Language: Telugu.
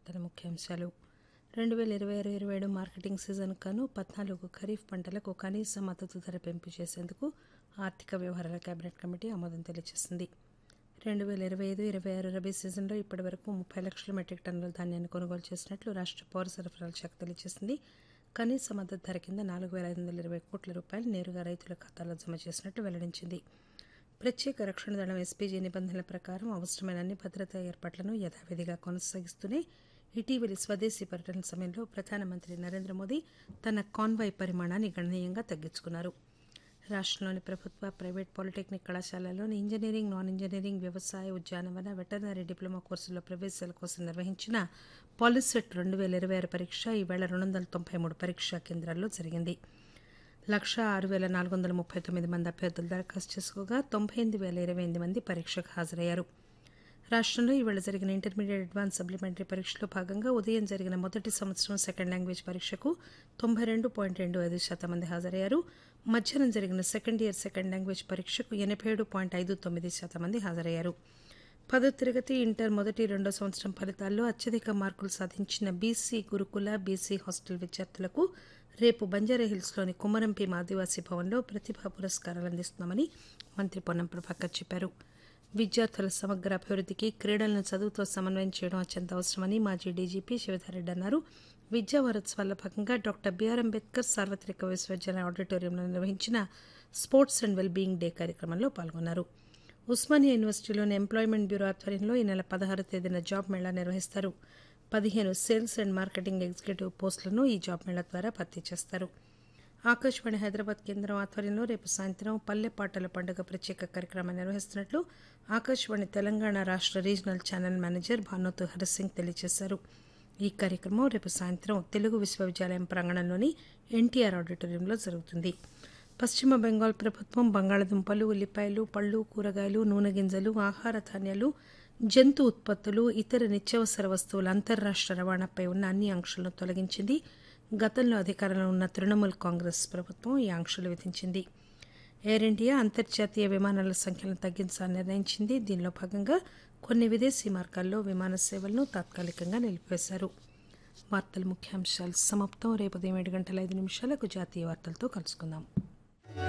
వార్తల ముఖ్యాంశాలు రెండు వేల ఇరవై ఆరు ఇరవై ఏడు మార్కెటింగ్ సీజన్ కాను పద్నాలుగు ఖరీఫ్ పంటలకు కనీస మద్దతు ధర పెంపు చేసేందుకు ఆర్థిక వ్యవహారాల కేబినెట్ కమిటీ ఆమోదం తెలియజేసింది రెండు వేల ఇరవై ఐదు ఇరవై ఆరు రబీ సీజన్లో ఇప్పటి వరకు ముప్పై లక్షల మెట్రిక్ టన్నుల ధాన్యాన్ని కొనుగోలు చేసినట్లు రాష్ట్ర పౌర సరఫరాల శాఖ తెలియజేసింది కనీస మద్దతు ధర కింద నాలుగు వేల ఐదు వందల ఇరవై కోట్ల రూపాయలు నేరుగా రైతుల ఖాతాలో జమ చేసినట్లు వెల్లడించింది ప్రత్యేక రక్షణ దళం ఎస్పీజీ నిబంధనల ప్రకారం అవసరమైన అన్ని భద్రతా ఏర్పాట్లను యథావిధిగా కొనసాగిస్తూనే ఇటీవలి స్వదేశీ పర్యటన సమయంలో ప్రధానమంత్రి నరేంద్ర మోదీ తన కాన్వాయ్ పరిమాణాన్ని గణనీయంగా తగ్గించుకున్నారు రాష్టంలోని ప్రభుత్వ ప్రైవేట్ పాలిటెక్నిక్ కళాశాలల్లోని ఇంజనీరింగ్ నాన్ ఇంజనీరింగ్ వ్యవసాయ ఉద్యానవన వెటర్నరీ డిప్లొమా కోర్సుల్లో ప్రవేశాల కోసం నిర్వహించిన పాలిసెట్ రెండు వేల ఇరవై ఆరు పరీక్ష ఈవేళ రెండు వందల తొంభై మూడు పరీక్షా కేంద్రాల్లో జరిగింది లక్ష ఆరు వేల నాలుగు వందల ముప్పై తొమ్మిది మంది అభ్యర్థులు దరఖాస్తు చేసుకోగా తొంభై ఎనిమిది వేల ఇరవై ఎనిమిది మంది పరీక్షకు హాజరయ్యారు రాష్టంలో ఈవేళ జరిగిన ఇంటర్మీడియట్ అడ్వాన్స్ సప్లిమెంటరీ పరీక్షలో భాగంగా ఉదయం జరిగిన మొదటి సంవత్సరం సెకండ్ లాంగ్వేజ్ పరీక్షకు తొంభై రెండు పాయింట్ రెండు ఐదు శాతం మంది హాజరయ్యారు మధ్యాహ్నం జరిగిన సెకండ్ ఇయర్ సెకండ్ లాంగ్వేజ్ పరీక్షకు ఎనభై ఏడు పాయింట్ ఐదు తొమ్మిది శాతం మంది హాజరయ్యారు పదో తరగతి ఇంటర్ మొదటి రెండో సంవత్సరం ఫలితాల్లో అత్యధిక మార్కులు సాధించిన బీసీ గురుకుల బీసీ హాస్టల్ విద్యార్థులకు రేపు బంజారాహిల్స్లోని కుమరంభీం ఆదివాసీ భవన్లో ప్రతిభా పురస్కారాలు అందిస్తున్నామని మంత్రి పొన్నం ప్రభాకర్ చెప్పారు విద్యార్థుల సమగ్ర అభివృద్ధికి క్రీడలను చదువుతో సమన్వయం చేయడం అత్యంత అవసరమని మాజీ డీజీపీ శివధారెడ్డి అన్నారు విద్యా వారోత్సవాల్లో భాగంగా డాక్టర్ బీఆర్ అంబేద్కర్ సార్వత్రిక విశ్వవిద్యాలయ ఆడిటోరియంలో నిర్వహించిన స్పోర్ట్స్ అండ్ వెల్బీయింగ్ డే కార్యక్రమంలో పాల్గొన్నారు ఉస్మానియా యూనివర్సిటీలోని ఎంప్లాయ్మెంట్ బ్యూరో ఆధ్వర్యంలో ఈ నెల పదహారు తేదీన జాబ్ మేళా నిర్వహిస్తారు పదిహేను సేల్స్ అండ్ మార్కెటింగ్ ఎగ్జిక్యూటివ్ పోస్టులను ఈ జాబ్ మేళా ద్వారా భర్తీ చేస్తారు ఆకాశవాణి హైదరాబాద్ కేంద్రం ఆధ్వర్యంలో రేపు సాయంత్రం పల్లె పాటల పండుగ ప్రత్యేక కార్యక్రమం నిర్వహిస్తున్నట్లు ఆకాశవాణి తెలంగాణ రాష్ట్ర regional channel manager Bhanutu Harasingh తెలియజేశారు ఈ కార్యక్రమం రేపు సాయంత్రం తెలుగు విశ్వవిద్యాలయం ప్రాంగణంలోని ఎన్టీఆర్ ఆడిటోరియంలో జరుగుతుంది పశ్చిమ బెంగాల్ ప్రభుత్వం బంగాళదుంపలు ఉల్లిపాయలు పళ్ళు కూరగాయలు నూనె గింజలు ఆహార ధాన్యాలు జంతు ఉత్పత్తులు ఇతర నిత్యావసర వస్తువుల అంతర్రాష్ట్ర రవాణాపై ఉన్న అన్ని ఆంక్షలను తొలగించింది గతంలో అధికారంలో ఉన్న తృణమూల్ కాంగ్రెస్ ప్రభుత్వం ఈ ఆంక్షలు విధించింది ఎయిర్ ఇండియా అంతర్జాతీయ విమానాల సంఖ్యను తగ్గించాలని నిర్ణయించింది దీనిలో భాగంగా కొన్ని విదేశీ మార్గాల్లో విమాన సేవలను తాత్కాలికంగా నిలిపివేశారు వార్తల ముఖ్యాంశాలు సమాప్తం రేపు ఉదయం ఏడు గంటల ఐదు నిమిషాలకు జాతీయ వార్తలతో కలుసుకుందాం